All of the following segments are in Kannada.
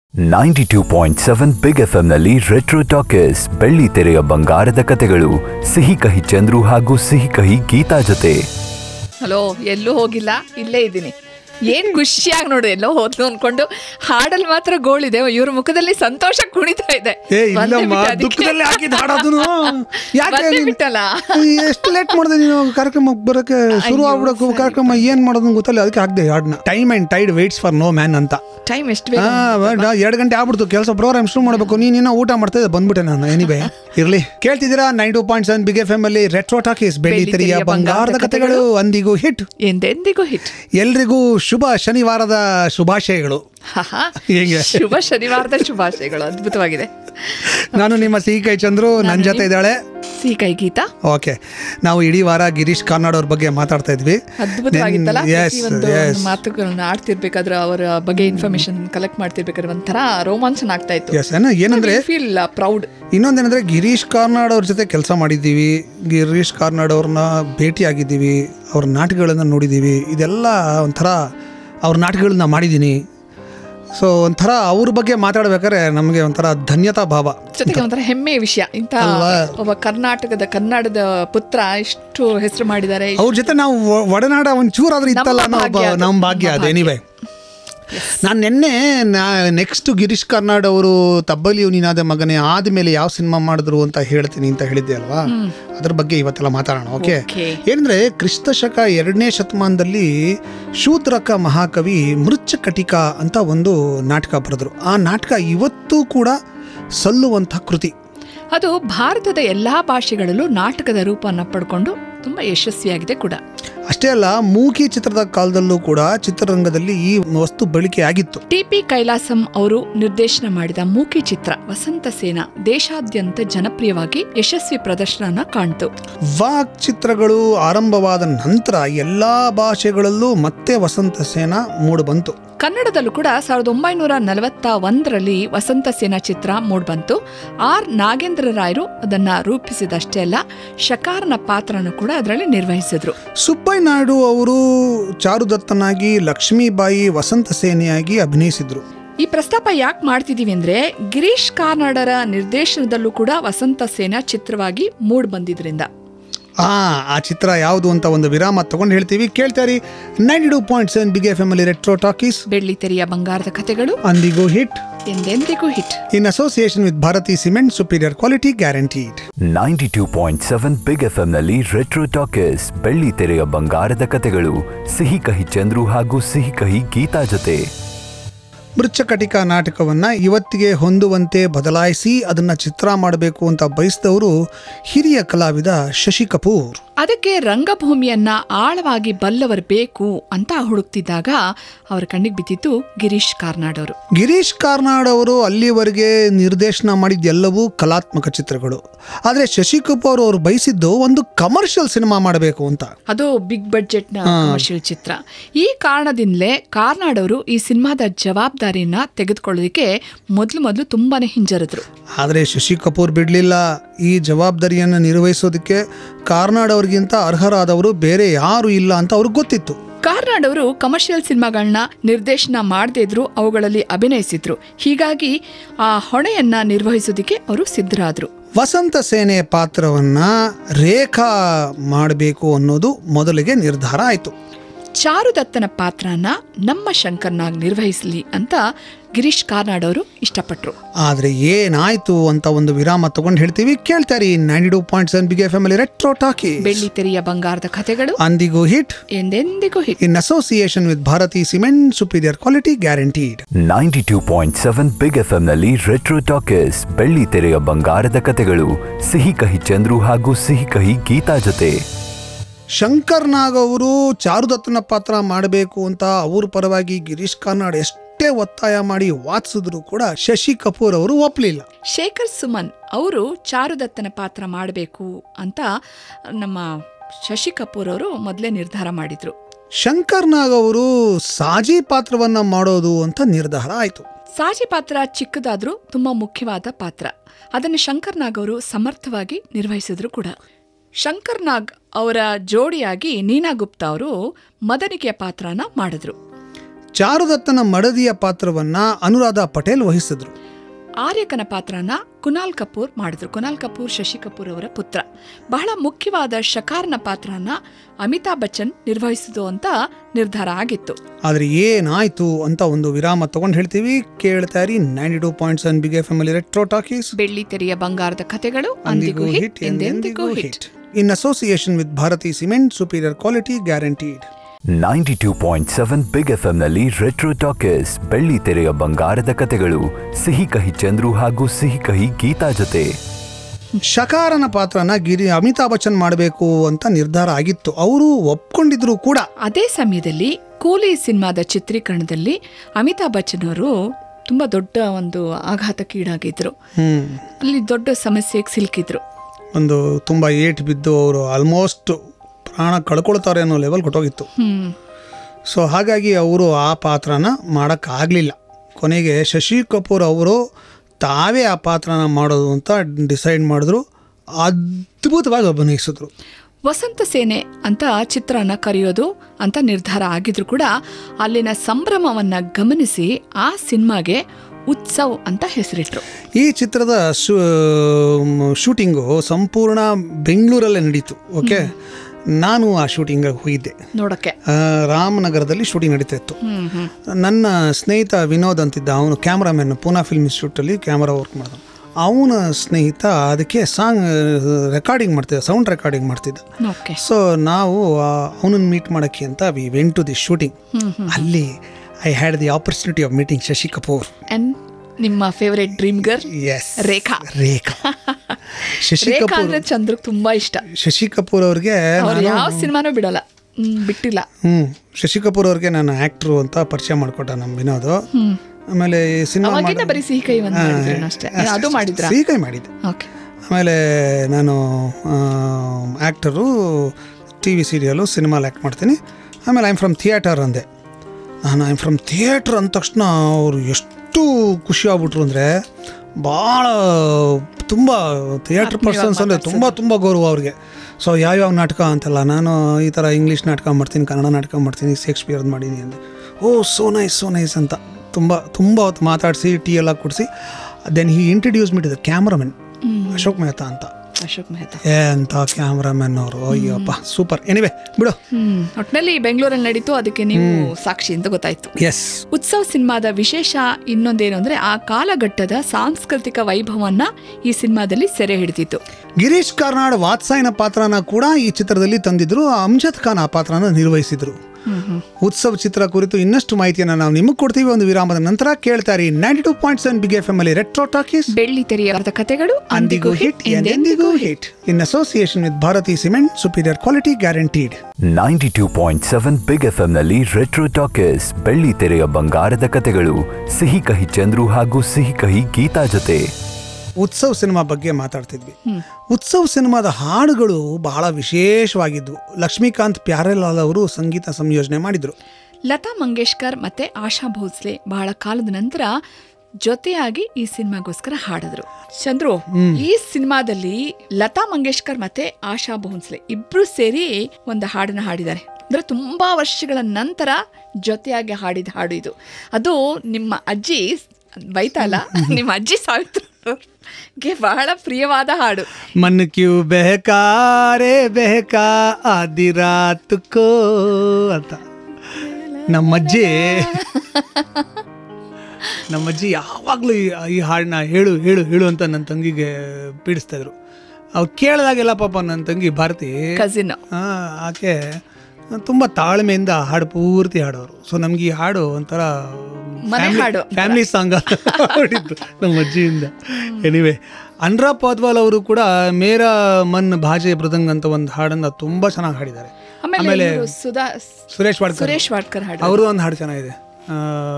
Ninety two point seven big F ನಲ್ಲಿ ರೆಟ್ರೋ ಟಾಕೀಸ್ ಬೆಳ್ಳಿ ತೆರೆಯ ಬಂಗಾರದ ಕತೆಗಳು ಸಿಹಿ ಕಹಿ ಚಂದ್ರು ಹಾಗೂ ಸಿಹಿ ಕಹಿ ಗೀತಾ ಜೊತೆ ಹಲೋ ಎಲ್ಲೂ ಹೋಗಿಲ್ಲ ಇಲ್ಲೇ ಇದ್ದೀನಿ ಏನ್ ಖುಷಿಯಾಗಿ ನೋಡು ಎಲ್ಲೋ ಹೋದ್ಲು ಅನ್ಕೊಂಡು ಹಾಡಲ್ ಮಾತ್ರ ಗೋಳಿದೆ ಇವ್ರ ಮುಖದಲ್ಲಿ ಸಂತೋಷ ಕುಣಿತಾ ಇದೆ ಏ ಬಂದೇ ಇಲ್ಲಮ್ಮ ಬಿಟ್ಟೆ ಅದಕ್ಕೆ. ದುಃಖದಲ್ಲಿ ಹಾಕಿದ್ ಹಾಡೋದನು ಯಾಕೆ ಬಂದೇ ನೀನ್- ಬಿಟ್ಟಲ್ಲ ಎಷ್ಟು ಲೇಟ್ ಮಾಡಿದೆ ನೀನು ಕಾರ್ಯಕ್ರಮಕ್ಕೆ ಬರೋಕೆ ಶುರು ಆಗ್ಬಿಡಕ್ಕೆ ಕಾರ್ಯಕ್ರಮ ಏನ್ ಮಾಡೋದು ಗೊತ್ತಲ್ಲ ಅದಕ್ಕೆ ಹಾಕ್ದೆ ಹಾಡ್ನ time and tide waits for no man ಅಂತ ಟೈಮ್ ಎಷ್ಟು ಬೇಗ ಹಾ ಎರಡು ಗಂಟೆ ಆಗ್ಬಿಡ್ತು ಕೆಲಸ ಪ್ರೋಗ್ರಾಮ್ ಶುರು ಮಾಡಬೇಕು ನೀನು ಊಟ ಮಾಡ್ತಾ ಇದ್ದೆ ಬಂದ್ಬಿಟ್ಟೆ ನಾನು ಎನಿವೆ ಇರ್ಲಿ ಕೇಳ್ತಿದ್ದೀರಾ nine two point seven big F M ಅಲ್ಲಿ ರೆಟ್ರೋ ಟಾಕೀಸ್ ಬೆಳ್ಳಿ ಬೆಳ್ಳಿ ತೆರೆಯ ತೆರೆಯ ಬಂಗಾರದ ಬಂಗಾರದ ಕತೆಗಳು ಅಂದಿಗೂ ಹಿಟ್ ಎಂದೆಂದಿಗೂ ಹಿಟ್ ಎಲ್ರಿಗೂ ಶುಭ ಶನಿವಾರದ ಶುಭಾಶಯಗಳು ಹೇಗೆ? ಶುಭ ಶನಿವಾರದ ಶುಭಾಶಯಗಳು ಅದ್ಭುತವಾಗಿದೆ ನಾನು ನಿಮ್ಮ ಸಿಹಿ ಕೈ ಚಂದ್ರು ನನ್ನ ಜೊತೆ ಇದ್ದಾಳೆ ಸಿಹಿ ಕೈ ಗೀತಾ ಓಕೆ ನಾವು ಇಡೀ ವಾರ ಗಿರೀಶ್ ಕಾರ್ನಾಡ್ ಅವ್ರ ಬಗ್ಗೆ ಮಾತಾಡ್ತಾ ಇದ್ವಿ ಅದ್ಭುತವಾಗಿತ್ತಲ್ಲ ಎಸ್ ಪ್ರತಿಯೊಂದು ಎಸ್ ಮಾತುಗಳನ್ನ ಆಡ್ತಿರ್ಬೇಕಾದ್ರೆ ಅವರ ಬಗ್ಗೆ ಇನ್ಫಾರ್ಮೇಶನ್ ಕಲೆಕ್ಟ್ ಮಾಡ್ತಿರ್ಬೇಕಾದ್ರೆ ಒಂಥರ ರೋಮಾಂಚನ ಆಗ್ತಾ ಇತ್ತು ಎಸ್ ಏನಂದ್ರೆ ಫೀಲ್ ಪ್ರೌಡ್ ಇನ್ನೊಂದೇನಂದ್ರೆ ಗಿರೀಶ್ ಕಾರ್ನಾಡ್ ಅವ್ರ ಜೊತೆ ಕೆಲಸ ಮಾಡಿದ್ದೀವಿ ಗಿರೀಶ್ ಕಾರ್ನಾಡ್ ಅವ್ರನ್ನ ಭೇಟಿ ಆಗಿದ್ದೀವಿ ಅವ್ರ ನಾಟಕಗಳನ್ನ ನೋಡಿದ್ದೀವಿ ಇದೆಲ್ಲ ಒಂಥರ ಅವ್ರ ನಾಟಕಗಳನ್ನ ಮಾಡಿದ್ದೀನಿ ಸೊ ಒಂಥರ ಅವ್ರ ಬಗ್ಗೆ ಮಾತಾಡ್ಬೇಕಾದ್ರೆ ನಮಗೆ ಒಂಥರ ಧನ್ಯತಾ ಭಾವ ಜೊತೆಗೆ ಒಂಥರ ಹೆಮ್ಮೆಯ ವಿಷಯ ಇಂಥ ಅಲ್ವಾ? ಒಬ್ಬ ಕರ್ನಾಟಕದ ಕನ್ನಡದ ಪುತ್ರ ಇಷ್ಟು ಹೆಸರು ಮಾಡಿದ್ದಾರೆ ಅವ್ರ ಜೊತೆ ನಾವು ಒ- ಒಡನಾಡ ಒಂಚೂರಾದ್ರೂ ಇತ್ತಲ್ಲ ಅನ್ನೋ ಒಬ್ಬ ಭಾಗ್ಯ ಅದು. ನಮ್ಮ ಭಾಗ್ಯ ಅದು ನಮ್ಮ ಎನಿವೆ ನಾನು ನಿನ್ನೆ ನೆಕ್ಸ್ಟ್ ಗಿರೀಶ್ ಕಾರ್ನಾಡ್ ಅವರು ತಬ್ಬಲಿಯು ನೀನಾದ ಮಗನೇ ಆದಮೇಲೆ ಯಾವ ಸಿನಿಮಾ ಮಾಡಿದ್ರು ಅಂತ ಹೇಳ್ತೀನಿ ಅಂತ ಹೇಳಿದ್ದೆ ಅಲ್ವಾ ಅದ್ರ ಬಗ್ಗೆ ಇವತ್ತೆಲ್ಲ ಮಾತಾಡೋಣ ಓಕೆ Okay. ಏನಂದ್ರೆ ಕ್ರಿಸ್ತ ಶಕ ಎರಡನೇ ಶತಮಾನದಲ್ಲಿ ಶೂದ್ರಕ ಮಹಾಕವಿ ಮೃಚ್ಛಕಟಿಕ ಅಂತ ಒಂದು ನಾಟಕ ಬರೆದ್ರು ಆ ನಾಟಕ ಇವತ್ತೂ ಕೂಡ ಸಲ್ಲುವಂಥ ಕೃತಿ ಅದು ಭಾರತದ ಎಲ್ಲಾ ಭಾಷೆಗಳಲ್ಲೂ ನಾಟಕದ ರೂಪವನ್ನು ಪಡ್ಕೊಂಡು ತುಂಬಾ ಯಶಸ್ವಿಯಾಗಿದೆ ಕೂಡ ಅಷ್ಟೇ ಅಲ್ಲ ಮೂಕಿ ಚಿತ್ರದ ಕಾಲದಲ್ಲೂ ಕೂಡ ಚಿತ್ರರಂಗದಲ್ಲಿ ಈ ವಸ್ತು ಬಳಕೆ ಆಗಿತ್ತು ಟಿ ಪಿ ಕೈಲಾಸಂ ಅವರು ನಿರ್ದೇಶನ ಮಾಡಿದ ಮೂಕಿ ಚಿತ್ರ ವಸಂತ ಸೇನಾ ದೇಶಾದ್ಯಂತ ಜನಪ್ರಿಯವಾಗಿ ಯಶಸ್ವಿ ಪ್ರದರ್ಶನ ಕಾಣ್ತು ವಾಕ್ ಚಿತ್ರಗಳು ಆರಂಭವಾದ ನಂತರ ಎಲ್ಲಾ ಭಾಷೆಗಳಲ್ಲೂ ಮತ್ತೆ ವಸಂತ ಸೇನಾ ಮೂಡಿಬಂತು ಕನ್ನಡದಲ್ಲೂ ಕೂಡ ಸಾವಿರದ ಒಂಬೈನೂರ ನಲವತ್ತ ಒಂದರಲ್ಲಿ ವಸಂತ ಸೇನಾ ಚಿತ್ರ ಮೂಡ್ಬಂತು ಆರ್ ನಾಗೇಂದ್ರ ರಾಯರು ಅದನ್ನ ರೂಪಿಸಿದಷ್ಟೇ ಅಲ್ಲ ಶಕಾರನ ಪಾತ್ರನ ಕೂಡ ಅದರಲ್ಲಿ ನಿರ್ವಹಿಸಿದ್ರು ಸುಬ್ಬಯ್ಯ ನಾಯ್ಡು ಅವರು ಚಾರುದತ್ತನಾಗಿ ಲಕ್ಷ್ಮೀಬಾಯಿ ವಸಂತ ಸೇನೆಯಾಗಿ ಅಭಿನಯಿಸಿದ್ರು ಈ ಪ್ರಸ್ತಾಪ ಯಾಕೆ ಮಾಡ್ತಿದೀವಿ ಅಂದ್ರೆ ಗಿರೀಶ್ ಕಾರ್ನಾಡರ ನಿರ್ದೇಶನದಲ್ಲೂ ಕೂಡ ವಸಂತ ಸೇನಾ ಚಿತ್ರವಾಗಿ ಮೂಡ್ ಬಂದಿದ್ರಿಂದ ಆ ಆ ಚಿತ್ರ ಯಾವುದು ಅಂತ ಒಂದು ವಿರಾಮ ತಗೊಂಡು ಹೇಳ್ತೀವಿ ಕೇಳ್ತಾರಿ ninety two point seven big F M ಅಲ್ಲಿ ರೆಟ್ರೋ ಟಾಕೀಸ್ ಬೆಳ್ಳಿ ತೆರೆಯ ಬಂಗಾರದ ಕಥೆಗಳು ಅಂದಿಗೂ ಹಿಟ್ ಎಂದೆಂದಿಗೂ hit in association with Bharathi cement superior quality guaranteed ninety two point seven big F ನಲ್ಲಿ ರೆಟ್ರೋ ಟಾಕೀಸ್ ಬೆಳ್ಳಿ ತೆರೆಯ ಬಂಗಾರದ ಕತೆಗಳು ಸಿಹಿ ಕಹಿ ಚಂದ್ರು ಹಾಗೂ ಸಿಹಿ ಕಹಿ ಗೀತಾ ಜೊತೆ ಮೃಚ್ಛಕಟಿಕ ನಾಟಕವನ್ನ ಇವತ್ತಿಗೆ ಹೊಂದುವಂತೆ ಬದಲಾಯಿಸಿ ಅದನ್ನ ಚಿತ್ರ ಮಾಡಬೇಕು ಅಂತ ಬಯಸಿದವರು ಹಿರಿಯ ಕಲಾವಿದ ಶಶಿ ಕಪೂರ್ ಅದಕ್ಕೆ ರಂಗಭೂಮಿಯನ್ನ ಆಳವಾಗಿ ಬಲ್ಲವರು ಬೇಕು ಅಂತ ಹುಡುಕ್ತಿದ್ದಾಗ ಅವರ ಕಣ್ಣಿಗೆ ಬಿದ್ದಿದ್ದು ಗಿರೀಶ್ ಕಾರ್ನಾಡ್ ಅವರು ಗಿರೀಶ್ ಕಾರ್ನಾಡ್ ಅವರು ಅಲ್ಲಿವರೆಗೆ ನಿರ್ದೇಶನ ಮಾಡಿದ್ದೆಲ್ಲವೂ ಕಲಾತ್ಮಕ ಚಿತ್ರಗಳು ಆದರೆ ಶಶಿ ಕಪೂರ್ ಅವರು ಬಯಸಿದ್ದು ಒಂದು ಕಮರ್ಷಿಯಲ್ ಸಿನಿಮಾ ಮಾಡಬೇಕು ಅಂತ ಅದು ಬಿಗ್ ಬಡ್ಜೆಟ್ ನ ಕಮರ್ಷಿಯಲ್ ಚಿತ್ರ ಈ ಕಾರಣದಿಂದಲೇ ಕಾರ್ನಾಡ್ ಅವರು ಈ ಸಿನಿಮಾದ ಜವಾಬ್ದಾರಿಯನ್ನ ತೆಗೆದುಕೊಳ್ಳೋದಕ್ಕೆ ಮೊದಲು ಮೊದಲು ತುಂಬಾನೇ ಹಿಂಜರಿದ್ರು ಆದರೆ ಶಶಿ ಕಪೂರ್ ಬಿಡಲಿಲ್ಲ ಈ ಜವಾಬ್ದಾರಿಯನ್ನು ನಿರ್ವಹಿಸೋದಕ್ಕೆ ಕಾರ್ನಾಡ್ ಅವ್ರಿಗಿಂತ ಅರ್ಹರಾದವರು ಬೇರೆ ಯಾರು ಇಲ್ಲ ಅಂತ ಅವ್ರಿಗೆ ಗೊತ್ತಿತ್ತು ಕಾರ್ನಾಡ್ ಅವರು ಕಮರ್ಷಿಯಲ್ ಸಿನಿಮಾಗಳನ್ನ ನಿರ್ದೇಶನ ಮಾಡದೇ ಇದ್ರು ಅವುಗಳಲ್ಲಿ ಅಭಿನಯಿಸಿದ್ರು ಹೀಗಾಗಿ ಆ ಹೊಣೆಯನ್ನ ನಿರ್ವಹಿಸೋದಕ್ಕೆ ಅವರು ಸಿದ್ಧರಾದ್ರು ವಸಂತ ಸೇನೆ ಪಾತ್ರವನ್ನ ರೇಖಾ ಮಾಡಬೇಕು ಅನ್ನೋದು ಮೊದಲಿಗೆ ನಿರ್ಧಾರ ಆಯಿತು ಚಾರುದತ್ತನ ಪಾತ್ರನ ನಮ್ಮ ಶಂಕರ್ನಾಗ್ ನಿರ್ವಹಿಸಲಿ ಅಂತ ಗಿರೀಶ್ ಕಾರ್ನಾಡ್ ಅವರು ಇಷ್ಟಪಟ್ರು ಆದರೆ ಏನಾಯ್ತು ಅಂತ ಒಂದು ವಿರಾಮ ತಗೊಂಡು ಹೇಳ್ತೀವಿ ಕೇಳ್ತಾರೆ ninety two point seven big F M ಅಲ್ಲಿ ರೆಟ್ರೋ ಟಾಕಿ ಬೆಳ್ಳಿ ತೆರೆಯ ಬಂಗಾರದ ಕಥೆಗಳು ಅಂದಿಗೂ ಹಿಟ್ ಎಂದೆಂದಿಗೂ hit in association with Bharathi cement superior quality guaranteed ninety two point seven big F ನಲ್ಲಿ ರೆಟ್ರೋ ಟಾಕೀಸ್ ಬೆಳ್ಳಿ ತೆರೆಯ ಬಂಗಾರದ ಕತೆಗಳು ಸಿಹಿ ಕಹಿ ಚಂದ್ರು ಹಾಗೂ ಸಿಹಿ ಕಹಿ ಗೀತಾ ಜೊತೆ ಶಂಕರ್ ನಾಗ್ ಅವರು ಚಾರುದತ್ತನ ಪಾತ್ರ ಮಾಡಬೇಕು ಅಂತ ಅವ್ರ ಪರವಾಗಿ ಗಿರೀಶ್ ಕಾರ್ನಾಡ್ ಎಷ್ಟೇ ಒತ್ತಾಯ ಮಾಡಿ ವಾದಿಸಿದ್ರು ಕೂಡ ಶಶಿ ಕಪೂರ್ ಅವರು ಒಪ್ಪಲಿಲ್ಲ ಶೇಖರ್ ಸುಮನ್ ಅವರು ಚಾರುದತ್ತನ ಪಾತ್ರ ಮಾಡಬೇಕು ಅಂತ ನಮ್ಮ ಶಶಿ ಕಪೂರ್ ಅವರು ಮೊದಲೇ ನಿರ್ಧಾರ ಮಾಡಿದ್ರು ಶಂಕರ್ ನಾಗ್ ಅವರು ಸಾಜಿ ಪಾತ್ರವನ್ನ ಮಾಡೋದು ಅಂತ ನಿರ್ಧಾರ ಆಯಿತು ಸಾಜಿ ಪಾತ್ರ ಚಿಕ್ಕದಾದ್ರೂ ತುಂಬಾ ಮುಖ್ಯವಾದ ಪಾತ್ರ ಅದನ್ನು ಶಂಕರ್ ನಾಗ್ ಅವರು ಸಮರ್ಥವಾಗಿ ನಿರ್ವಹಿಸಿದ್ರು ಕೂಡ ಶಂಕರ್ ನಾಗ್ ಅವರ ಜೋಡಿಯಾಗಿ ನೀನಾ ಗುಪ್ತಾ ಅವರು ಮದನಿಕೆಯ ಪಾತ್ರನ ಮಾಡಿದ್ರು ಚಾರುದತ್ತನ ಮಡದಿಯ ಪಾತ್ರವನ್ನ ಅನುರಾಧ ಪಟೇಲ್ ವಹಿಸಿದ್ರು ಆರ್ಯಕನ ಪಾತ್ರನ ಕುನಾಲ್ ಕಪೂರ್ ಮಾಡಿದ್ರು ಕುನಾಲ್ ಕಪೂರ್ ಶಶಿ ಕಪೂರ್ ಅವರ ಪುತ್ರ ಬಹಳ ಮುಖ್ಯವಾದ ಶಕಾರ್ನ ಪಾತ್ರನ ಅಮಿತಾಬ್ ಬಚ್ಚನ್ ನಿರ್ವಹಿಸಿತು ಅಂತ ನಿರ್ಧಾರ ಆಗಿತ್ತು ಆದರೆ ಏನಾಯ್ತು ಅಂತ ಒಂದು ವಿರಾಮ ತಗೊಂಡು ಹೇಳ್ತೀವಿ ಕೇಳ್ತಾ ಇರಿ ninety two point seven big F M ಅಲ್ಲಿ ರೆಟ್ರೋ ಟಾಕೀಸ್ ಬೆಳ್ಳಿ ತೆರೆಯ ಬಂಗಾರದ ಕಥೆಗಳು ಅಂದಿಗೂ ಹಿಟ್ ಎಂದೆಂದಿಗೂ hit in association with Bharathi cement superior quality guaranteed ninety two point seven big F ಎಂನಲ್ಲಿ ರೆಟ್ರೋ ಟಾಕೀಸ್ ಬೆಳ್ಳಿ ತೆರೆಯ ಬಂಗಾರದ ಕಥೆಗಳು ಸಿಹಿ ಕಹಿ ಚಂದ್ರು ಹಾಗೂ ಸಿಹಿ ಕಹಿ ಗೀತಾ ಜೊತೆ ಶಕಾರನ ಪಾತ್ರನ ಗಿರಿ ಅಮಿತಾಬ್ ಬಚ್ಚನ್ ಮಾಡಬೇಕು ಅಂತ ನಿರ್ಧಾರ ಆಗಿತ್ತು ಅವರು ಒಪ್ಕೊಂಡಿದ್ರು ಕೂಡ ಅದೇ ಸಮಯದಲ್ಲಿ ಕೂಲಿ ಸಿನಿಮಾದ ಚಿತ್ರೀಕರಣದಲ್ಲಿ ಅಮಿತಾಬ್ ಬಚ್ಚನ್ ಅವರು ತುಂಬಾ ದೊಡ್ಡ ಒಂದು ಆಘಾತಕ್ಕೀಡಾಗಿದ್ರು ಹ್ಮ್ ಅಲ್ಲಿ ದೊಡ್ಡ ಸಮಸ್ಯೆಗೆ ಸಿಲುಕಿದ್ರು ಒಂದು ತುಂಬ ಏಟ್ ಬಿದ್ದು ಅವರು ಆಲ್ಮೋಸ್ಟ್ ಪ್ರಾಣ ಕಳ್ಕೊಳ್ತಾರೆ ಅನ್ನೋ ಲೆವೆಲ್ ಕೊಟ್ಟೋಗಿತ್ತು ಹ್ಮ್ ಸೊ ಹಾಗಾಗಿ ಅವರು ಆ ಪಾತ್ರನ ಮಾಡೋಕ್ಕಾಗಲಿಲ್ಲ ಕೊನೆಗೆ ಶಶಿ ಕಪೂರ್ ಅವರು ತಾವೇ ಆ ಪಾತ್ರನ ಮಾಡೋದು ಅಂತ ಡಿಸೈಡ್ ಮಾಡಿದ್ರು ಅದ್ಭುತವಾಗಿ ಅಭಿನಯಿಸಿದ್ರು ವಸಂತ ಸೇನೆ ಅಂತ ಚಿತ್ರನ ಕರೆಯೋದು ಅಂತ ನಿರ್ಧಾರ ಆಗಿದ್ರು ಕೂಡ ಅಲ್ಲಿನ ಸಂಭ್ರಮವನ್ನ ಗಮನಿಸಿ ಆ ಸಿನಿಮಾಗೆ ಉತ್ಸವ್ ಅಂತ ಹೆಸರಿಟ್ರು ಈ ಚಿತ್ರದ ಶೂ ಶೂಟಿಂಗು ಸಂಪೂರ್ಣ ಬೆಂಗಳೂರಲ್ಲೇ ನಡೀತು ಓಕೆ ನಾನು ಆ ಶೂಟಿಂಗಿಗೆ ಹೋಗಿದ್ದೆ ನೋಡಕ್ಕೆ ಆ, ರಾಮನಗರದಲ್ಲಿ ಶೂಟಿಂಗ್ ನಡೀತಾ ಇತ್ತು ಹ್ಮ್ ಹ್ಮ್ ನನ್ನ ಸ್ನೇಹಿತ ವಿನೋದ್ ಅಂತಿದ್ದ ಅವನು ಕ್ಯಾಮ್ರಾಮನ್ ಪೂನಾ ಫಿಲ್ಮ್ ಇನ್ಸ್ಟಿಟ್ಯೂಟಲ್ಲಿ ಕ್ಯಾಮ್ರಾ ವರ್ಕ್ ಮಾಡ್ದ ಅವನ ಸ್ನೇಹಿತ ಅದಕ್ಕೆ ಸಾಂಗ್ ರೆಕಾರ್ಡಿಂಗ್ ಮಾಡ್ತಿದ್ದ ಸೌಂಡ್ ರೆಕಾರ್ಡಿಂಗ್ ಮಾಡ್ತಿದ್ದ ಓಕೆ ಸೊ ನಾವು ಅವನನ್ನು ಮೀಟ್ ಮಾಡೋಕ್ಕೆ ಅಂತ we went to the shooting ಅಲ್ಲಿ I had the opportunity of meeting Shashi Kapoor and ನಿಮ್ಮ favourite dream girl yes Rekha Rekha Shashi Rekha Kapoor ಅಂದ್ರೆ ಚಂದ್ರಗ್ ತುಂಬಾ ಇಷ್ಟ ಶಶಿ ಕಪೂರ್ ಅವ್ರಿಗೆ ಅವ್ರು ಯಾವ ಸಿನಿಮಾನೂ ಬಿಡಲ್ಲ ಹ್ಮ್, ಬಿಟ್ಟಿಲ್ಲ ಹ್ಮ್ ಶಶಿ ಕಪೂರ್ ಅವ್ರಿಗೆ ನಾನು ಆಕ್ಟ್ರು ಅಂತ ಪರಿಚಯ ಮಾಡಿಕೊಟ್ಟ ನಮ್ಮ ವಿನೋದ್ ಹ್ಮ್ ಆಮೇಲೆ ಈ ಸಿನಿಮಾ ಅವಾಗಿಂದ ಬರೀ ಸಿಹಿ ಕೈ ಒಂದು ಮಾಡಿದ್ರೇನು ಅಷ್ಟೇ ಅದು ಮಾಡಿದ್ರ ಸೀಕೈ ಮಾಡಿದ್ದೆ ಓಕೆ ಆಮೇಲೆ ನಾನು ಆ್ಯಕ್ಟರು ಟಿ ವಿ ಸೀರಿಯಲು ಸಿನಿಮಾಲ್ ಆ್ಯಕ್ಟ್ ಮಾಡ್ತೀನಿ ಆಮೇಲೆ ಐಮ್ ಫ್ರಮ್ ಥಿಯೇಟರ್ ಅಂದೆ ನಾನು ಐಮ್ ಫ್ರಮ್ ಥಿಯೇಟ್ರ್ ಅಂದ ತಕ್ಷಣ ಅವರು ಎಷ್ಟು ಖುಷಿ ಆಗ್ಬಿಟ್ರು ಅಂದರೆ ಭಾಳ ತುಂಬ ಥಿಯೇಟ್ರ್ ಪರ್ಸನ್ಸ್ ಅಂದರೆ ತುಂಬ ತುಂಬ ಗೌರವ ಅವ್ರಿಗೆ ಸೊ ಯಾವ್ಯಾವ ನಾಟಕ ಅಂತೆಲ್ಲ ನಾನು ಈ ಥರ ಇಂಗ್ಲೀಷ್ ನಾಟಕ ಮಾಡ್ತೀನಿ ಕನ್ನಡ ನಾಟಕ ಮಾಡ್ತೀನಿ ಶೇಕ್ಸ್ಪಿಯರ್ದು ಮಾಡೀನಿ ಅಂದೆ oh so nice so nice ಅಂತ ತುಂಬ ತುಂಬ ಹೊತ್ತು ಮಾತಾಡಿಸಿ ಟೀ ಎಲ್ಲ ಕುಡಿಸಿ then he introduce me to the cameraman Ashok Mehta ಅಂತ ಅಶೋಕ್ ಮೆಹ್ತಾ ಎಂಥ ಕ್ಯಾಮ್ರಾಮನ್ ಅವರು ಅಯ್ಯಪ್ಪ ಸೂಪರ್ ಎನಿವೆ ಬಿಡು ಹ್ಮ್ ಒಟ್ನಲ್ಲಿ ಬೆಂಗಳೂರಲ್ಲಿ ನಡೀತು ಅದಕ್ಕೆ ನೀವು ಸಾಕ್ಷಿ ಅಂತ ಗೊತ್ತಾಯ್ತು ಎಸ್ ಉತ್ಸವ್ ಸಿನಿಮಾದ ವಿಶೇಷ ಇನ್ನೊಂದೇನು ಅಂದ್ರೆ ಆ ಕಾಲಘಟ್ಟದ ಸಾಂಸ್ಕೃತಿಕ ವೈಭವನ್ನ ಈ ಸಿನಿಮಾದಲ್ಲಿ ಸೆರೆ ಹಿಡಿದಿತ್ತು ಗಿರೀಶ್ ಕಾರ್ನಾಡ್ ವಾತ್ಸಾಯನ ಪಾತ್ರನ ಕೂಡ ಈ ಚಿತ್ರದಲ್ಲಿ ತಂದಿದ್ರು ಅಮ್ಜದ್ ಖಾನ್ ಆ ಪಾತ್ರನ ನಿರ್ವಹಿಸಿದ್ರು ಉತ್ಸವ್ ಚಿತ್ರ ಕುರಿತು ಇನ್ನಷ್ಟು ಮಾಹಿತಿಯನ್ನು ನಾವು ನಿಮಗೆ ಕೊಡ್ತೀವಿ ಒಂದು ವಿರಾಮದ ನಂತರ ಕೇಳ್ತಾರೆ ninety two point seven big F M ಅಲ್ಲಿ ರೆಟ್ರೋ ಟಾಕೀಸ್ ಬೆಳ್ಳಿ ತೆರೆಯ ಕಥೆಗಳು ಅಂದಿಗೂ ಹಿಟ್ ಎಂದೆಂದಿಗೂ hit in association with Bharathi cement superior quality guaranteed ninety two point seven big F ಎಂನಲ್ಲಿ ರೆಟ್ರೋ ಟಾಕೀಸ್ ಬೆಳ್ಳಿ ತೆರೆಯ ಬಂಗಾರದ ಕಥೆಗಳು ಸಿಹಿ ಕಹಿ ಚಂದ್ರು ಹಾಗೂ ಸಿಹಿ ಕಹಿ ಗೀತಾ ಜೊತೆ ಉತ್ಸವ್ ಸಿನಿಮಾ ಬಗ್ಗೆ ಮಾತಾಡ್ತಿದ್ವಿ ಉತ್ಸವ್ ಸಿನಿಮಾದ ಹಾಡುಗಳು ಬಹಳ ವಿಶೇಷವಾಗಿದ್ವು ಲಕ್ಷ್ಮೀಕಾಂತ್ ಪ್ಯಾರೆಲಾಲ್ ಅವರು ಸಂಗೀತ ಸಂಯೋಜನೆ ಮಾಡಿದ್ರು ಲತಾ ಮಂಗೇಶ್ಕರ್ ಮತ್ತೆ ಆಶಾ ಭೋಸ್ಲೆ ಬಹಳ ಕಾಲದ ನಂತರ ಜೊತೆಯಾಗಿ ಈ ಸಿನಿಮಾಗೋಸ್ಕರ ಹಾಡಿದ್ರು ಚಂದ್ರು ಈ ಸಿನಿಮಾದಲ್ಲಿ ಲತಾ ಮಂಗೇಶ್ಕರ್ ಮತ್ತೆ ಆಶಾ ಭೋನ್ಸ್ಲೆ ಇಬ್ರು ಸೇರಿ ಒಂದು ಹಾಡನ್ನ ಹಾಡಿದ್ದಾರೆ ಅಂದ್ರೆ ತುಂಬಾ ವರ್ಷಗಳ ನಂತರ ಜೊತೆಯಾಗಿ ಹಾಡಿದ ಹಾಡು ಇದು ಅದು ನಿಮ್ಮ ಅಜ್ಜಿ ಬೈತಲ್ಲ ನಿಮ್ಮ ಅಜ್ಜಿ ಸಾವಿತ್ರಗೆ ಬಹಳ ಪ್ರಿಯವಾದ ಹಾಡು मन क्यों बहका रे बहका आधी रात को ಅಂತ ನಮ್ಮಜ್ಜಿ ನಮ್ಮಜ್ಜಿ ಯಾವಾಗಲೂ ಈ ಹಾಡನ್ನ ಹೇಳು ಹೇಳು ಹೇಳು ಅಂತ ನನ್ನ ತಂಗಿಗೆ ಪೀಡಿಸ್ತಾ ಇದ್ರು ಅವ್ರು ಕೇಳಿದಾಗೆಲ್ಲ ಪಾಪ ನನ್ನ ತಂಗಿ ಭಾರತಿ ಕಸಿನ್ ಆ, ಆಕೆ ತುಂಬ ತಾಳ್ಮೆಯಿಂದ ಆ ಹಾಡು ಪೂರ್ತಿ ಹಾಡೋರು ಸೊ ನಮ್ಗೆ ಈ ಹಾಡು ಒಂಥರ ಮನೆ ಹಾಡು. ಫ್ಯಾಮಿಲಿ ಸಾಂಗ್ ಹಾಡಿದ್ದು ನಮ್ಮ ಅಜ್ಜಿಯಿಂದ ಎನಿವೆ ಅನ್ರಾ ಪಾದ್ವಾಲ್ ಅವರು ಕೂಡ ಮೇರಾ ಮನ್ ಭಾಜೆ ಮೃದಂಗ್ ಅಂತ ಒಂದು ಹಾಡನ್ನ ತುಂಬಾ ಚೆನ್ನಾಗಿ ಹಾಡಿದ್ದಾರೆ ಆಮೇಲೆ ಇವ್ರು ಸುಧಾ ಸುರೇಶ್ ವಾಡ್ಕರ್ ಸುರೇಶ್ ವಾಡ್ಕರ್ ಹಾಡು ಅವರು ಒಂದು ಹಾಡು ಚೆನ್ನಾಗಿದೆ ಆ,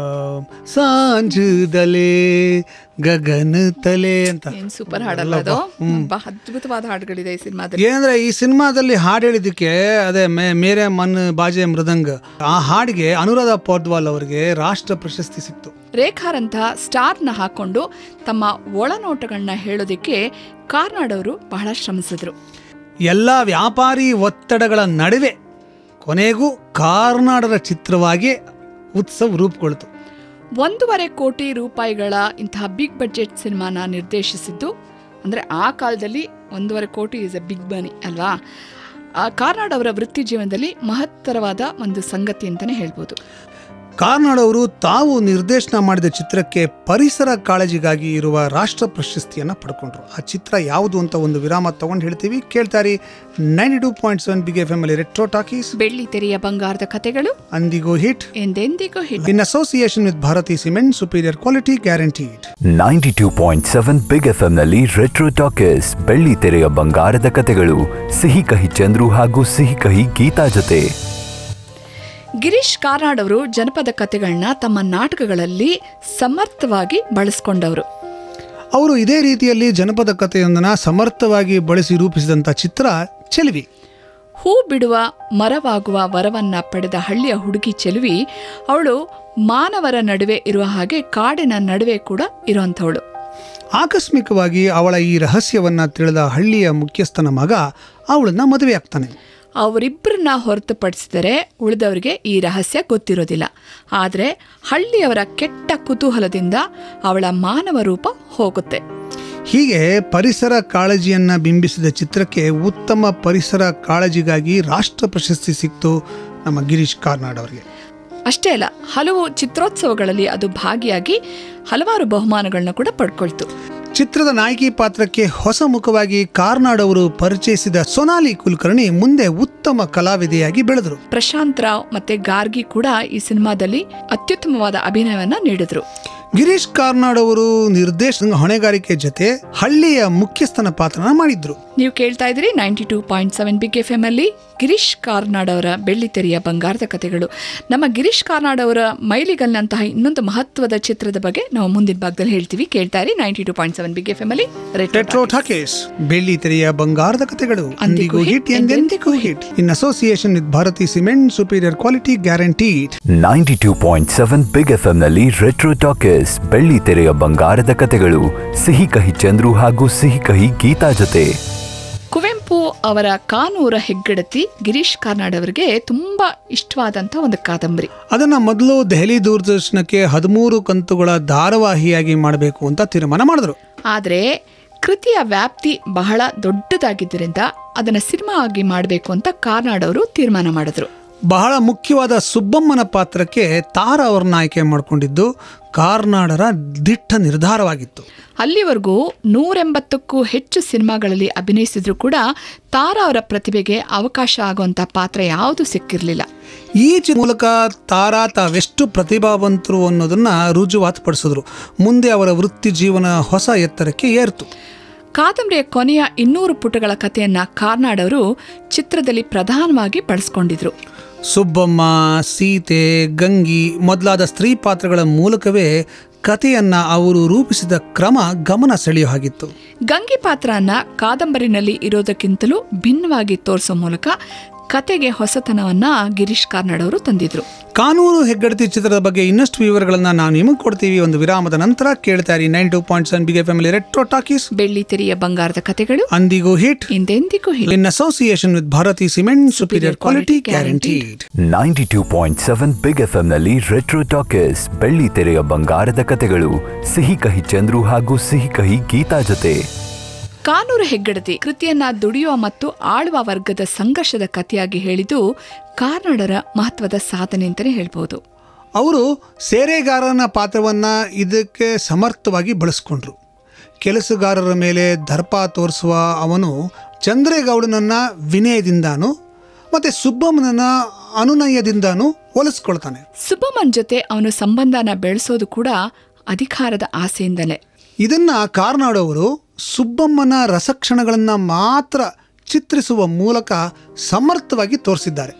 ಸಾಂಜದಲೆ ಗಗನ ತಲೆ ಅಂತ ಏನ್ ಸೂಪರ್ ಹಾಡಲ್ಲ ಅದು ಬಾ ಅದ್ಭುತವಾದ ಹಾಡುಗಳಿದೆ ಈ ಸಿನಿಮಾದಲ್ಲಿ ಏನಂದ್ರೆ ಈ ಸಿನಿಮಾದಲ್ಲಿ ಹಾಡು ಹೇಳಿದ್ದಕ್ಕೆ ಅದೇ ಮೇ ಮೇರೆ ಮನ್ ಬಾಜೆ ಮೃದಂಗ್ ಆ ಹಾಡಿಗೆ ಅನುರಾಧ ಪೋದ್ವಾಲ್ ಅವರಿಗೆ ರಾಷ್ಟ್ರ ಪ್ರಶಸ್ತಿ ಸಿಕ್ತು ರೇಖಾರಂಥ ಸ್ಟಾರ್ನ ಹಾಕೊಂಡು ತಮ್ಮ ಒಳನೋಟಗಳನ್ನ ಹೇಳೋದಕ್ಕೆ ಕಾರ್ನಾಡವರು ಬಹಳ ಶ್ರಮಿಸಿದ್ರು ಎಲ್ಲ ವ್ಯಾಪಾರಿ ಒತ್ತಡಗಳ ನಡುವೆ ಕೊನೆಗೂ ಕಾರ್ನಾಡರ ಚಿತ್ರವಾಗಿ ಉತ್ಸವ್ ರೂಪುಗೊಳ್ತು ಒಂದೂವರೆ ಕೋಟಿ ರೂಪಾಯಿಗಳ ಇಂತಹ ಬಿಗ್ ಬಡ್ಜೆಟ್ ಸಿನಿಮಾನ ನಿರ್ದೇಶಿಸಿದ್ದು ಅಂದರೆ ಆ ಕಾಲದಲ್ಲಿ ಒಂದೂವರೆ ಕೋಟಿ ಇಸ್ ಎ ಬಿಗ್ ಮನಿ ಅಲ್ವಾ ಆ ಕಾರ್ನಾಡ್ ಅವರ ವೃತ್ತಿ ಜೀವನದಲ್ಲಿ ಮಹತ್ತರವಾದ ಒಂದು ಸಂಗತಿ ಅಂತಲೇ ಹೇಳ್ಬೋದು ಕಾರ್ನಾಡ್ ಅವರು ತಾವು ನಿರ್ದೇಶನ ಮಾಡಿದ ಚಿತ್ರಕ್ಕೆ ಪರಿಸರ ಕಾಳಜಿಗಾಗಿ ಇರುವ ರಾಷ್ಟ್ರ ಪ್ರಶಸ್ತಿಯನ್ನು ಪಡ್ಕೊಂಡ್ರು ಆ ಚಿತ್ರ ಯಾವುದು ಅಂತ ಒಂದು ವಿರಾಮ ತಗೊಂಡು ಹೇಳ್ತೀವಿ ಕೇಳ್ತಾರಿ ninety two point seven big F M ಅಲ್ಲಿ ರೆಟ್ರೋ ಟಾಕೀಸ್ ಬೆಳ್ಳಿ ತೆರೆಯ ಬಂಗಾರದ ಕಥೆಗಳು ಅಂದಿಗೋ ಹಿಟ್ ಎಂದೆಂದಿಗೂ hit in association with Bharathi cement superior quality guaranteed ninety two point seven big F ಎಂನಲ್ಲಿ ರೆಟ್ರೋ ಟಾಕೀಸ್ ಬೆಳ್ಳಿ ತೆರೆಯ ಬಂಗಾರದ ಕತೆಗಳು ಸಿಹಿ ಕಹಿ ಚಂದ್ರು ಹಾಗೂ ಸಿಹಿ ಕಹಿ ಗೀತಾ ಜೊತೆ ಗಿರೀಶ್ ಕಾರ್ನಾಡ್ ಅವರು ಜನಪದ ಕಥೆಗಳನ್ನ ತಮ್ಮ ನಾಟಕಗಳಲ್ಲಿ ಸಮರ್ಥವಾಗಿ ಬಳಸ್ಕೊಂಡವರು ಅವರು ಇದೇ ರೀತಿಯಲ್ಲಿ ಜನಪದ ಕಥೆಯೊಂದನ್ನು ಸಮರ್ಥವಾಗಿ ಬಳಸಿ ರೂಪಿಸಿದಂಥ ಚಿತ್ರ ಚೆಲುವಿ ಹೂ ಬಿಡುವ ಮರವಾಗುವ ವರವನ್ನ ಪಡೆದ ಹಳ್ಳಿಯ ಹುಡುಗಿ ಚೆಲುವಿ ಅವಳು ಮಾನವರ ನಡುವೆ ಇರುವ ಹಾಗೆ ಕಾಡಿನ ನಡುವೆ ಕೂಡ ಇರುವಂಥವಳು ಆಕಸ್ಮಿಕವಾಗಿ ಅವಳ ಈ ರಹಸ್ಯವನ್ನ ತಿಳಿದ ಹಳ್ಳಿಯ ಮುಖ್ಯಸ್ಥನ ಮಗ ಅವಳನ್ನ ಮದುವೆ ಆಗ್ತಾನೆ ಅವರಿಬ್ಬರನ್ನ ಹೊರತುಪಡಿಸಿದರೆ ಉಳಿದವರಿಗೆ ಈ ರಹಸ್ಯ ಗೊತ್ತಿರೋದಿಲ್ಲ ಆದರೆ ಹಳ್ಳಿಯವರ ಕೆಟ್ಟ ಕುತೂಹಲದಿಂದ ಅವಳ ಮಾನವ ರೂಪ ಹೋಗುತ್ತೆ ಹೀಗೆ ಪರಿಸರ ಕಾಳಜಿಯನ್ನ ಬಿಂಬಿಸಿದ ಚಿತ್ರಕ್ಕೆ ಉತ್ತಮ ಪರಿಸರ ಕಾಳಜಿಗಾಗಿ ರಾಷ್ಟ್ರ ಪ್ರಶಸ್ತಿ ಸಿಕ್ತು ನಮ್ಮ ಗಿರೀಶ್ ಕಾರ್ನಾಡ್ ಅವರಿಗೆ ಅಷ್ಟೇ ಅಲ್ಲ ಹಲವು ಚಿತ್ರೋತ್ಸವಗಳಲ್ಲಿ ಅದು ಭಾಗಿಯಾಗಿ ಹಲವಾರು ಬಹುಮಾನಗಳನ್ನ ಕೂಡ ಪಡ್ಕೊಳ್ತು ಚಿತ್ರದ ನಾಯಕಿ ಪಾತ್ರಕ್ಕೆ ಹೊಸ ಮುಖವಾಗಿ ಕಾರ್ನಾಡ್ ಅವರು ಪರಿಚಯಿಸಿದ ಸೊನಾಲಿ ಕುಲಕರ್ಣಿ ಮುಂದೆ ಉತ್ತಮ ಕಲಾವಿದೆಯಾಗಿ ಬೆಳೆದರು ಪ್ರಶಾಂತ್ ರಾವ್ ಮತ್ತೆ ಗಾರ್ಗಿ ಕೂಡ ಈ ಸಿನಿಮಾದಲ್ಲಿ ಅತ್ಯುತ್ತಮವಾದ ಅಭಿನಯವನ್ನ ನೀಡಿದ್ರು ಗಿರೀಶ್ ಕಾರ್ನಾಡ್ ಅವರು ನಿರ್ದೇಶನ ಹೊಣೆಗಾರಿಕೆ ಜೊತೆ ಹಳ್ಳಿಯ ಮುಖ್ಯಸ್ಥನ ಪಾತ್ರನ ಮಾಡಿದ್ರು ನೀವು ಕೇಳ್ತಾ ಇದ್ದೀರಿ ninety two point seven big F M ಅಲ್ಲಿ ಗಿರೀಶ್ ಕಾರ್ನಾಡ್ ಅವರ ಬೆಳ್ಳಿ ತೆರೆಯ ಬಂಗಾರದ ಕಥೆಗಳು ನಮ್ಮ ಗಿರೀಶ್ ಕಾರ್ನಾಡ್ ಅವರ ಮೈಲಿಗಲ್ನಂತಹ ಇನ್ನೊಂದು ಮಹತ್ವದ ಚಿತ್ರದ ಬಗ್ಗೆ ನಾವು ಮುಂದಿನ ಭಾಗದಲ್ಲಿ ಹೇಳ್ತೀವಿ ಕೇಳ್ತಾ ಇರಿ ninety two point seven big F M ಅಲ್ಲಿ Retro ರೆಟ್ರೋ ಟಾಕೀಸ್ ಬೆಳ್ಳಿ ತೆರೆಯ ಬಂಗಾರದ ಕಥೆಗಳು ಅಂದಿಗೂ ಅಂದಿಗೂ hit, ಹಿಟ್ ಎಂದೆಂದಿಗೂ hit in association with Bharathi cement superior quality guaranteed ninety two point seven big F ಎಂನಲ್ಲಿ ರೆಟ್ರೋ ಟಾಕೀಸ್ ಬೆಳ್ಳಿ ತೆರೆಯ ಬಂಗಾರದ ಕತೆಗಳು ಸಿಹಿ ಕಹಿ ಚಂದ್ರು ಹಾಗೂ ಸಿಹಿ ಕಹಿ ಗೀತಾ ಜೊತೆ ಕುವೆಂಪು ಅವರ ಕಾನೂರ ಹೆಗ್ಗಡತಿ ಗಿರೀಶ್ ಕಾರ್ನಾಡ್ ಅವರಿಗೆ ತುಂಬಾ ಇಷ್ಟವಾದಂಥ ಒಂದು ಕಾದಂಬರಿ ಅದನ್ನ ಮೊದಲು ದೆಹಲಿ ದೂರದರ್ಶನಕ್ಕೆ ಹದಿಮೂರು ಕಂತುಗಳ ಧಾರಾವಾಹಿಯಾಗಿ ಮಾಡಬೇಕು ಅಂತ ತೀರ್ಮಾನ ಮಾಡಿದ್ರು ಆದರೆ ಕೃತಿಯ ವ್ಯಾಪ್ತಿ ಬಹಳ ದೊಡ್ಡದಾಗಿದ್ದರಿಂದ ಅದನ್ನು ಸಿನಿಮಾ ಆಗಿ ಮಾಡಬೇಕು ಅಂತ ಕಾರ್ನಾಡ್ ಅವರು ತೀರ್ಮಾನ ಮಾಡಿದ್ರು ಬಹಳ ಮುಖ್ಯವಾದ ಸುಬ್ಬಮ್ಮನ ಪಾತ್ರಕ್ಕೆ ತಾರ ಅವ್ರನ್ನ ಆಯ್ಕೆ ಮಾಡಿಕೊಂಡಿದ್ದು ಕಾರ್ನಾಡರ ದಿಟ್ಟ ನಿರ್ಧಾರವಾಗಿತ್ತು ಅಲ್ಲಿವರೆಗೂ ನೂರೆಂಬತ್ತಕ್ಕೂ ಹೆಚ್ಚು ಸಿನಿಮಾಗಳಲ್ಲಿ ಅಭಿನಯಿಸಿದ್ರು ಕೂಡ ತಾರಾ ಅವರ ಪ್ರತಿಭೆಗೆ ಅವಕಾಶ ಆಗುವಂಥ ಪಾತ್ರ ಯಾವುದೂ ಸಿಕ್ಕಿರಲಿಲ್ಲ ಈ ಚಿ ಮೂಲಕ ತಾರಾ ತಾವೆಷ್ಟು ಪ್ರತಿಭಾವಂತರು ಅನ್ನೋದನ್ನ ರುಜುವಾತುಪಡಿಸಿದ್ರು ಮುಂದೆ ಅವರ ವೃತ್ತಿ ಜೀವನ ಹೊಸ ಎತ್ತರಕ್ಕೆ ಏರ್ತು ಕಾದಂಬರಿಯ ಕೊನೆಯ ಇನ್ನೂರು ಪುಟಗಳ ಕಥೆಯನ್ನ ಕಾರ್ನಾಡ್ ಅವರು ಚಿತ್ರದಲ್ಲಿ ಪ್ರಧಾನವಾಗಿ ಬಳಸ್ಕೊಂಡಿದ್ರು ಸುಬ್ಬಮ್ಮ ಸೀತೆ ಗಂಗಿ ಮೊದಲಾದ ಸ್ತ್ರೀ ಪಾತ್ರಗಳ ಮೂಲಕವೇ ಕಥೆಯನ್ನ ಅವರು ರೂಪಿಸಿದ ಕ್ರಮ ಗಮನ ಸೆಳೆಯೋ ಹಾಗಿತ್ತು ಗಂಗೆ ಪಾತ್ರನ ಕಾದಂಬರಿನಲ್ಲಿ ಇರೋದಕ್ಕಿಂತಲೂ ಭಿನ್ನವಾಗಿ ತೋರಿಸೋ ಮೂಲಕ ಕತೆಗೆ ಹೊಸತನವನ್ನ ಗಿರೀಶ್ ಕಾರ್ನಾಡ್ ಅವರು ತಂದಿದ್ರು ಕಾನೂನು ಹೆಗ್ಗಡತಿ ಚಿತ್ರದ ಬಗ್ಗೆ ಇನ್ನಷ್ಟು ವಿವರಗಳನ್ನ ನಾವು ನಿಮಗೆ ಕೊಡ್ತೀವಿ ಒಂದು ವಿರಾಮದ ನಂತರ ಕೇಳ್ತಾ ಇರಿ nine two point seven big ಫ್ಯಾಮಿಲಿ ರೆಟ್ರೋ ಟಾಕೀಸ್ ಬೆಳ್ಳಿ ತೆರೆಯ ಬಂಗಾರದ ಕತೆಗಳು ಅಂದಿಗೂ ಹಿಟ್ ಹಿಂದೆಂದಿಗೂ ಹೀಗೆ in association with Bharathi cement superior quality guaranteed ninety two point seven big F ಎಂನಲ್ಲಿ ರೆಟ್ರೋ ಟಾಕೀಸ್ ಬೆಳ್ಳಿ ತೆರೆಯ ಬಂಗಾರದ ಕತೆಗಳು ಸಿಹಿ ಕಹಿ ಚಂದ್ರು ಹಾಗೂ ಸಿಹಿ ಕಹಿ ಗೀತಾ ಜೊತೆ ಕಾನೂರು ಹೆಗ್ಗಡತಿ ಕೃತಿಯನ್ನ ದುಡಿಯುವ ಮತ್ತು ಆಳುವ ವರ್ಗದ ಸಂಘರ್ಷದ ಕಥೆಯಾಗಿ ಹೇಳಿದ್ದು ಕಾರ್ನಾಡರ ಮಹತ್ವದ ಸಾಧನೆ ಅಂತಲೇ ಹೇಳ್ಬೋದು ಅವರು ಸೇರೆಗಾರನ ಪಾತ್ರವನ್ನ ಇದಕ್ಕೆ ಸಮರ್ಥವಾಗಿ ಬಳಸ್ಕೊಂಡ್ರು ಕೆಲಸಗಾರರ ಮೇಲೆ ದರ್ಪ ತೋರಿಸುವ ಅವನು ಚಂದ್ರೇಗೌಡನನ್ನ ವಿನಯದಿಂದಾನು ಮತ್ತೆ ಸುಬ್ಬಮ್ಮನನ್ನ ಅನುನಯದಿಂದಾನು ಹೋಲಿಸ್ಕೊಳ್ತಾನೆ ಸುಬ್ಬಮ್ಮನ್ ಜೊತೆ ಅವನು ಸಂಬಂಧನ ಬೆಳೆಸೋದು ಕೂಡ ಅಧಿಕಾರದ ಆಸೆಯಿಂದಲೇ ಇದನ್ನ ಕಾರ್ನಾಡವರು ಸುಬ್ಬಮ್ಮನ ರಸಕ್ಷಣಗಳನ್ನು ಮಾತ್ರ ಚಿತ್ರಿಸುವ ಮೂಲಕ ಸಮರ್ಥವಾಗಿ ತೋರಿಸಿದ್ದಾರೆ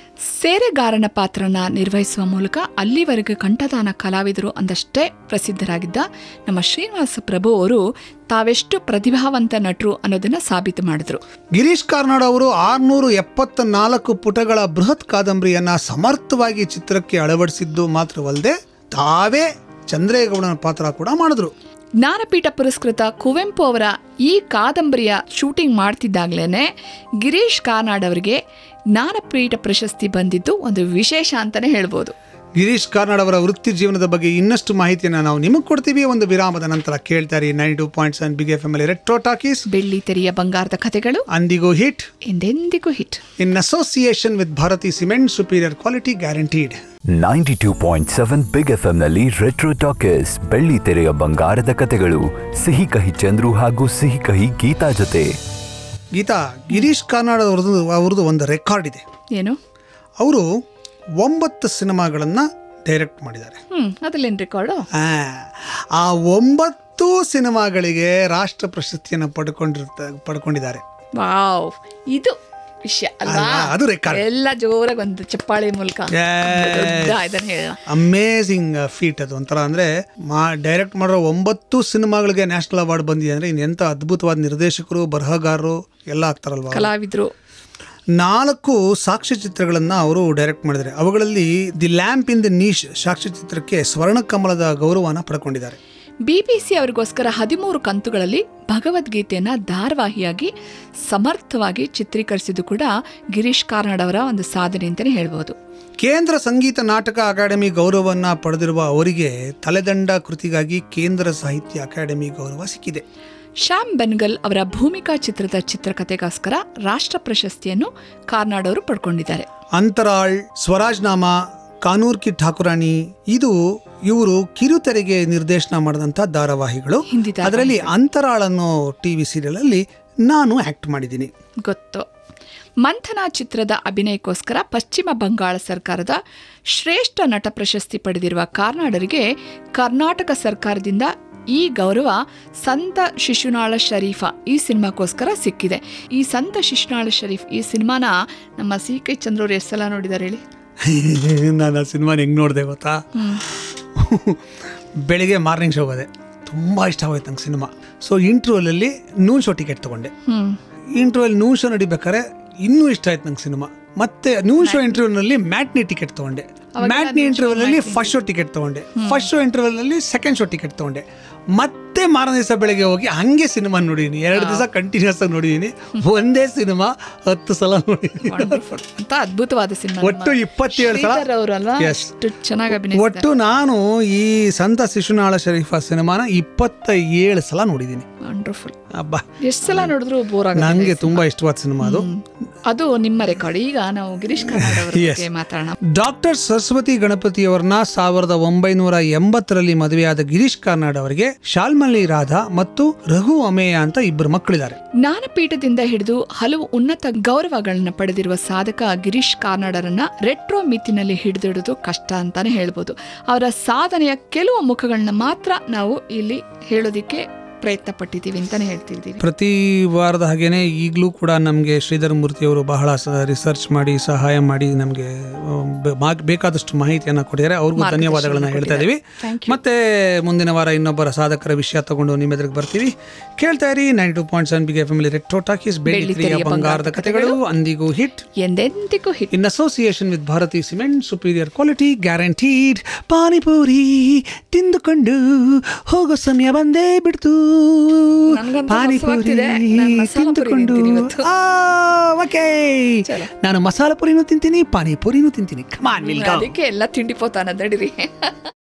ಸೇರೆಗಾರನ ಪಾತ್ರನ ನಿರ್ವಹಿಸುವ ಮೂಲಕ ಅಲ್ಲಿವರೆಗೆ ಕಂಠದಾನ ಕಲಾವಿದರು ಅಂದಷ್ಟೇ ಪ್ರಸಿದ್ಧರಾಗಿದ್ದ ನಮ್ಮ ಶ್ರೀನಿವಾಸ ಪ್ರಭು ಅವರು ತಾವೆಷ್ಟು ಪ್ರತಿಭಾವಂತ ನಟರು ಅನ್ನೋದನ್ನ ಸಾಬೀತು ಮಾಡಿದ್ರು ಗಿರೀಶ್ ಕಾರ್ನಾಡ್ ಅವರು ಆರ್ನೂರು ಎಪ್ಪತ್ತ ನಾಲ್ಕು ಪುಟಗಳ ಬೃಹತ್ ಕಾದಂಬರಿಯನ್ನ ಸಮರ್ಥವಾಗಿ ಚಿತ್ರಕ್ಕೆ ಅಳವಡಿಸಿದ್ದು ಮಾತ್ರವಲ್ಲದೆ ತಾವೇ ಚಂದ್ರೇಗೌಡನ ಪಾತ್ರ ಕೂಡ ಮಾಡಿದ್ರು ಜ್ಞಾನಪೀಠ ಪುರಸ್ಕೃತ ಕುವೆಂಪು ಅವರ ಈ ಕಾದಂಬರಿಯ ಶೂಟಿಂಗ್ ಮಾಡ್ತಿದ್ದಾಗಲೇ ಗಿರೀಶ್ ಕಾರ್ನಾಡ್ ಅವರಿಗೆ ಜ್ಞಾನಪೀಠ ಪ್ರಶಸ್ತಿ ಬಂದಿದ್ದು ಒಂದು ವಿಶೇಷ ಅಂತಲೇ ಹೇಳ್ಬೋದು ಗಿರೀಶ್ ಕಾರ್ನಾಡ್ ಅವರ ವೃತ್ತಿ ಜೀವನದ ಬಗ್ಗೆ ಇನ್ನಷ್ಟು ಮಾಹಿತಿಯನ್ನು ನಾವು ನಿಮಗೆ ಕೊಡ್ತೀವಿ ಒಂದು ವಿರಾಮದ ನಂತರ ಕೇಳ್ತಾರೆ nine two point seven big F M ಅಲ್ಲಿ ರೆಟ್ರೋ ಟಾಕೀಸ್ ಬೆಳ್ಳಿ ತೆರೆಯ ಬಂಗಾರದ ಕಥೆಗಳು ಅಂದಿಗೂ ಹಿಟ್ ಎಂದೆಂದಿಗೂ hit in association with Bharathi cement superior quality guaranteed ninety two point seven big F ಎಂನಲ್ಲಿ ರೆಟ್ರೋ ಟಾಕೀಸ್ ಬೆಳ್ಳಿ ತೆರೆಯ ಬಂಗಾರದ ಕತೆಗಳು ಸಿಹಿ ಕಹಿ ಚಂದ್ರು ಹಾಗೂ ಸಿಹಿ ಕಹಿ ಗೀತಾ ಜೊತೆ ಗೀತಾ ಗಿರೀಶ್ ಕಾರ್ನಾಡ್ ಅವ್ರದ್ದು ಅವ್ರದ್ದು ಒಂದು ರೆಕಾರ್ಡ್ ಇದೆ ಏನು ಅವರು ಒಂಬತ್ತು ಸಿನಿಮಾಗಳನ್ನು ಡೈರೆಕ್ಟ್ ಮಾಡಿದ್ದಾರೆ ಹ್ಮ್ ಅದ್ರಲ್ಲೇನ್ ರೆಕಾರ್ಡು ಆ, ಆ ಒಂಬತ್ತು ಸಿನಿಮಾಗಳಿಗೆ ರಾಷ್ಟ್ರ ಪ್ರಶಸ್ತಿಯನ್ನು ಪಡ್ಕೊಂಡಿರ್ತ ಪಡ್ಕೊಂಡಿದ್ದಾರೆ ವಾವ್ ಇದು ವಿಷಯ ಅಲ್ವಾ ಅಲ್ವಾ? ಅದು record. ಎಲ್ಲ ಜೋರಾಗಿ ಒಂದು ಚಪ್ಪಾಳೆ ಮೂಲಕ Yes. ದೊಡ್ಡ ಇದನ್ನ ಹೇಳ ಅಮೇಝಿಂಗ್ ಫೀಟ್ ಅದು ಒಂಥರ ಅಂದರೆ ಮಾ ಡೈರೆಕ್ಟ್ ಮಾಡಿರೋ ಒಂಬತ್ತು ಸಿನಿಮಾಗಳಿಗೆ ನ್ಯಾಷನಲ್ ಅವಾರ್ಡ್ ಬಂದಿದೆ ಅಂದರೆ ಇನ್ನೆಂಥ ಅದ್ಭುತವಾದ ನಿರ್ದೇಶಕರು ಬರಹಗಾರರು ಎಲ್ಲ ಆಗ್ತಾರಲ್ವ ಕಲಾವಿದ್ರು ನಾಲ್ಕು ಸಾಕ್ಷ್ಯಚಿತ್ರಗಳನ್ನು ಅವರು ಡೈರೆಕ್ಟ್ ಮಾಡಿದ್ದಾರೆ ಅವುಗಳಲ್ಲಿ the lamp in the niche ಸಾಕ್ಷ್ಯಚಿತ್ರಕ್ಕೆ ಸ್ವರ್ಣ ಕಮಲದ ಗೌರವನ ಪಡ್ಕೊಂಡಿದ್ದಾರೆ ಬಿಬಿಸಿ ಅವರಿಗೋಸ್ಕರ ಹದಿಮೂರು ಕಂತುಗಳಲ್ಲಿ ಭಗವದ್ಗೀತೆಯನ್ನ ಧಾರಾವಾಹಿಯಾಗಿ ಸಮರ್ಥವಾಗಿ ಚಿತ್ರೀಕರಿಸಿದ್ದು ಕೂಡ ಗಿರೀಶ್ ಕಾರ್ನಾಡ್ ಅವರ ಒಂದು ಸಾಧನೆ ಅಂತಲೇ ಹೇಳ್ಬೋದು ಕೇಂದ್ರ ಸಂಗೀತ ನಾಟಕ ಅಕಾಡೆಮಿ ಗೌರವವನ್ನು ಪಡೆದಿರುವ ಅವರಿಗೆ ತಲೆದಂಡ ಕೃತಿಗಾಗಿ ಕೇಂದ್ರ ಸಾಹಿತ್ಯ ಅಕಾಡೆಮಿ ಗೌರವ ಸಿಕ್ಕಿದೆ ಶ್ಯಾಮ್ ಬೆನ್ಗಲ್ ಅವರ ಭೂಮಿಕಾ ಚಿತ್ರದ ಚಿತ್ರಕಥೆಗೋಸ್ಕರ ರಾಷ್ಟ್ರ ಪ್ರಶಸ್ತಿಯನ್ನು ಕಾರ್ನಾಡ್ ಅವರು ಪಡ್ಕೊಂಡಿದ್ದಾರೆ ಅಂತರಾಳ್ ಸ್ವರಾಜ್ನಾಮ ಕಾನೂರ್ ಕಿ ಠಾಕುರಾಣಿ ಇದು ಇವರು ಕಿರುತೆರೆಗೆ ನಿರ್ದೇಶನ ಮಾಡಿದಂಥ ಧಾರಾವಾಹಿಗಳು ಹಿಂದಿ ಧಾರಾವಾಹಿ. ಅದರಲ್ಲಿ ಅಂತರಾಳ್ ಅನ್ನೋ ಟಿ ವಿ ಸೀರಿಯಲಲ್ಲಿ ನಾನು ಆ್ಯಕ್ಟ್ ಮಾಡಿದ್ದೀನಿ ಗೊತ್ತು ಮಂಥನ ಚಿತ್ರದ ಅಭಿನಯಕ್ಕೋಸ್ಕರ ಪಶ್ಚಿಮ ಬಂಗಾಳ ಸರ್ಕಾರದ ಶ್ರೇಷ್ಠ ನಟ ಪ್ರಶಸ್ತಿ ಪಡೆದಿರುವ ಕಾರ್ನಾಡರಿಗೆ ಕರ್ನಾಟಕ ಸರ್ಕಾರದಿಂದ ಈ ಗೌರವ ಸಂತ ಶಿಶುನಾಳ ಶರೀಫ ಈ ಸಿನಿಮಾಕ್ಕೋಸ್ಕರ ಸಿಕ್ಕಿದೆ ಈ ಸಂತ ಶಿಶುನಾಳ ಶರೀಫ್ ಈ ಸಿನಿಮಾನ ನಮ್ಮ ಸಿ ಕೈ ಚಂದ್ರವ್ರು ಎಷ್ಟು ಸಲ ನೋಡಿದ್ದಾರೆ ಹೇಳಿ ನಾನು ಆ ಸಿನಿಮಾನ ಹೆಂಗೆ ನೋಡಿದೆ ಗೊತ್ತಾ ಬೆಳಿಗ್ಗೆ ಮಾರ್ನಿಂಗ್ ಶೋ ಹೋದೆ ತುಂಬ ಇಷ್ಟವಾಯ್ತು ನಂಗೆ ಸಿನಿಮಾ ಸೊ ಇಂಟ್ರ್ಯೂವಲಲ್ಲಿ ನೂನ್ ಶೋ ಟಿಕೆಟ್ ತೊಗೊಂಡೆ ಹ್ಮ್ ಇಂಟರ್ವ್ಯೂಲ್ ನೂನ್ ಶೋ ನಡಿಬೇಕಾದ್ರೆ ಇನ್ನೂ ಇಷ್ಟ ಆಯ್ತು ನಂಗೆ ಸಿನಿಮಾ ಮತ್ತೆ ನೂನ್ ಶೋ ಇಂಟರ್ವ್ಯೂನಲ್ಲಿ ಮ್ಯಾಟ್ನಿ ಟಿಕೆಟ್ ತೊಗೊಂಡೆ ಮ್ಯಾಟ್ನಿ ಇಂಟರ್ವ್ಯೂಲಲ್ಲಿ ಫಸ್ಟ್ ಶೋ ಟಿಕೆಟ್ ತೊಗೊಂಡೆ ಫಸ್ಟ್ ಶೋ ಇಂಟರ್ವ್ಯೂಲಲ್ಲಿ ಸೆಕೆಂಡ್ ಶೋ ಟಿಕೆಟ್ ತೊಗೊಂಡೆ ಮತ್ತೆ ಮಾರನೇ ದಿವಸ ಬೆಳಗ್ಗೆ ಹೋಗಿ ಹಂಗೆ ಸಿನಿಮಾ ನೋಡಿದೀನಿ ಎರಡು ದಿವಸ ಕಂಟಿನ್ಯೂಸ್ ಆಗಿ ನೋಡಿದೀನಿ ಒಂದೇ ಸಿನಿಮಾ ಹತ್ತು ಸಲ ನೋಡಿದೀನಿ Wonderful. ಅಂತ ಅದ್ಭುತವಾದ ಸಿನಿಮಾ ಒಟ್ಟು ಇಪ್ಪತ್ತೇಳು ಸಲ ಅವರಲ್ವಾ Yes. ಅಷ್ಟು ಚೆನ್ನಾಗಿ ಅಭಿನಯಿಸಿದ್ದಾರೆ ಒಟ್ಟು ನಾನು ಈ ಸಂತ ಶಿಶುನಾಳ ಶರೀಫ ಸಿನಿಮಾನ ಇಪ್ಪತ್ತ ಏಳು ಸಲ ನೋಡಿದ್ದೀನಿ ವಂಡರ್ಫುಲ್ ಅಬ್ಬಾ ಎಷ್ಟು ಸಲ ನೋಡಿದ್ರು ಬೋರ್ ಆಗುತ್ತೆ ನನಗೆ ತುಂಬಾ ಇಷ್ಟವಾದ ಸಿನಿಮಾ ಅದು ಅದು ನಿಮ್ಮ ರೆಕಾರ್ಡ್ ಈಗ ನಾವು ಗಿರೀಶ್ ಕಾರ್ನಾಡ್ ಅವರ Yes. ಬಗ್ಗೆ ಮಾತಾಡೋಣ ಡಾಕ್ಟರ್ ಸರಸ್ವತಿ ಗಣಪತಿಯವರನ್ನ ಸಾವಿರದ ಒಂಬೈನೂರ ಎಂಬತ್ತರಲ್ಲಿ ಮದುವೆಯಾದ ಗಿರೀಶ್ ಕಾರ್ನಾಡ್ ಅವರಿಗೆ ಶಾಲ್ಮಲಿ ರಾಧಾ ಮತ್ತು ರಘು ಅಮೇಯ ಅಂತ ಇಬ್ಬರು ಮಕ್ಕಳಿದ್ದಾರೆ ಜ್ಞಾನಪೀಠದಿಂದ ಹಿಡಿದು ಹಲವು ಉನ್ನತ ಗೌರವಗಳನ್ನ ಪಡೆದಿರುವ ಸಾಧಕ ಗಿರೀಶ್ ಕಾರ್ನಾಡರನ್ನ ರೆಟ್ರೋ ಮಿತಿನಲ್ಲಿ ಹಿಡಿದಿಡುವುದು ಕಷ್ಟ ಅಂತಾನೆ ಹೇಳ್ಬೋದು ಅವರ ಸಾಧನೆಯ ಕೆಲವು ಮುಖಗಳನ್ನ ಮಾತ್ರ ನಾವು ಇಲ್ಲಿ ಹೇಳೋದಿಕ್ಕೆ ಪ್ರಯತ್ನ ಪಟ್ಟಿದ್ದೀವಿ ಅಂತಾನೆ ಹೇಳ್ತಿದ್ದೀವಿ ಪ್ರತಿ ವಾರದ ಹಾಗೇನೆ ಈಗಲೂ ಕೂಡ ನಮಗೆ ಶ್ರೀಧರ್ ಮೂರ್ತಿ ಅವರು ಬಹಳ ರಿಸರ್ಚ್ ಮಾಡಿ ಸಹಾಯ ಮಾಡಿ ನಮಗೆ ಬೇಕಾದಷ್ಟು ಮಾಹಿತಿಯನ್ನು ಕೊಟ್ಟಿದ್ದಾರೆ ಅವ್ರಿಗೂ ಮಾರ್ಗದರ್ಶನ ಧನ್ಯವಾದಗಳನ್ನ ಹೇಳ್ತಾ ಇದ್ದೀವಿ Thank ಮತ್ತೆ ಮುಂದಿನ ವಾರ ಇನ್ನೊಬ್ಬರ ಸಾಧಕರ ವಿಷಯ ತಗೊಂಡು ನಿಮ್ಮ ಎದುರಿಗೆ ಬರ್ತೀವಿ ಕೇಳ್ತಾ ಇರಿ nine two point seven big ಫ್ಯಾಮಿಲಿ ರೆಟ್ರೋ ಟಾಕೀಸ್ ಬೆಳ್ಳಿ ಬೆಳ್ಳಿ ತೆರೆಯ ತೆರೆಯ ಬಂಗಾರದ ಕಥೆಗಳು ಅಂದಿಗೂ ಹಿಟ್ ಎಂದೆಂದಿಗೂ hit in association with Bharathi cement superior quality guaranteed panipuri ತಿಂದುಕೊಂಡು ಹೋಗೋ ಸಮಯ ಬಂದೇ ಬಿಡ್ತು ನನ್ಗಂತೂ ಹಸುವಾಗ್ತಿದೆ. ನಾನ್ ಮಸಾಲ ಪುರಿ ತಿಂದುಕೊಂಡು ತಿಂತೀನಿ ಇವತ್ತು. ಆ, ಓಕೆ ಚಲೋ. ನಾನು ಮಸಾಲ ಪುರಿನೂ ತಿಂತೀನಿ ಪಾನಿಪುರಿನೂ ತಿಂತೀನಿ ಕಮಾನ್ ಅದಕ್ಕೆ ಎಲ್ಲ ತಿಂಡಿ ಪೋತಾನ ದಡಿರಿ